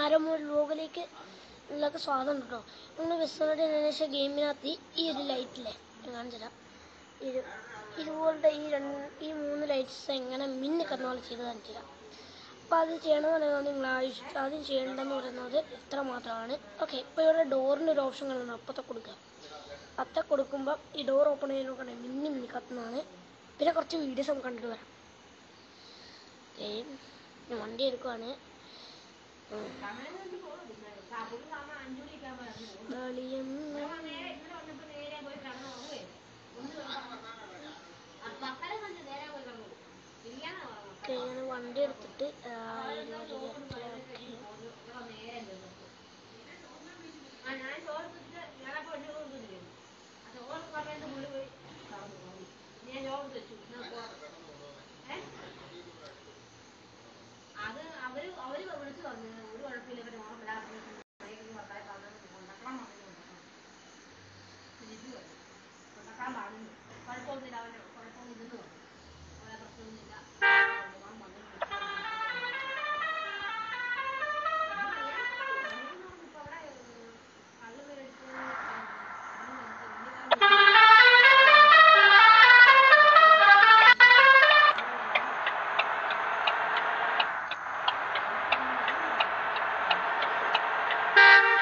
ആരംഭ ലോകിലേക്ക് ഉള്ളൊക്കെ സ്വാദം കേട്ടോ നമ്മൾ വിസ്മയുടെ ശേഷം ഗെയിമിനകത്ത് ഈ- ഈ ഒരു ലൈറ്റില്ലേ ഞാൻ കാണിച്ചുതരാം ഇത് ഇതുപോലത്തെ ഈ രണ്ട് ഈ മൂന്ന് ലൈറ്റ്സ് എങ്ങനെ മിന്നി കത്തുന്ന പോലെ ചെയ്ത് കാണിച്ചുതരാം അപ്പോൾ അത് ചെയ്യണമെന്ന് പറയുന്നത് നിങ്ങൾ ആവശ്യം ആദ്യം ചെയ്യേണ്ടതെന്ന് പറയുന്നത് ഇത്ര മാത്രമാണ് ഓക്കെ ഇപ്പോൾ ഇവിടെ ഡോറിൻ്റെ ഒരു ഓപ്ഷൻ കാണുന്നുണ്ട് അപ്പത്തെ കൊടുക്കുക അത്ത കൊടുക്കുമ്പോൾ ഈ ഡോർ ഓപ്പൺ ചെയ്ത് നോക്കണേ മിന്നി മിന്നി കത്തുന്നതാണ് പിന്നെ കുറച്ച് വീഡിയോസ് നമുക്ക് കണ്ടിട്ട് വരാം ഓക്കേ. ഞാൻ വണ്ടി എടുക്കുവാണ് ഉം. കളിയം ഓക്കെ ഞാൻ വണ്ടി എടുത്തിട്ട് ആ, ഇതിനൊരു ഇരട്ടിയാക്കി. അത് അവര് അവര് വിളിച്ചു പറഞ്ഞു ഒരു കുഴപ്പമില്ല ഇവര് ഓണമില്ല കൊണ്ടാക്കാൻ പാടുന്നു കുഴപ്പമൊന്നുമില്ല അവന് കുഴപ്പമൊന്നുമില്ലെന്ന് പറഞ്ഞു അവരെ പ്രശ്നമൊന്നുമില്ല ഓണം വന്നിട്ടുണ്ട് ഇപ്പൊ അവിടെ കള്ള് മേടിച്ച് ഓക്കെ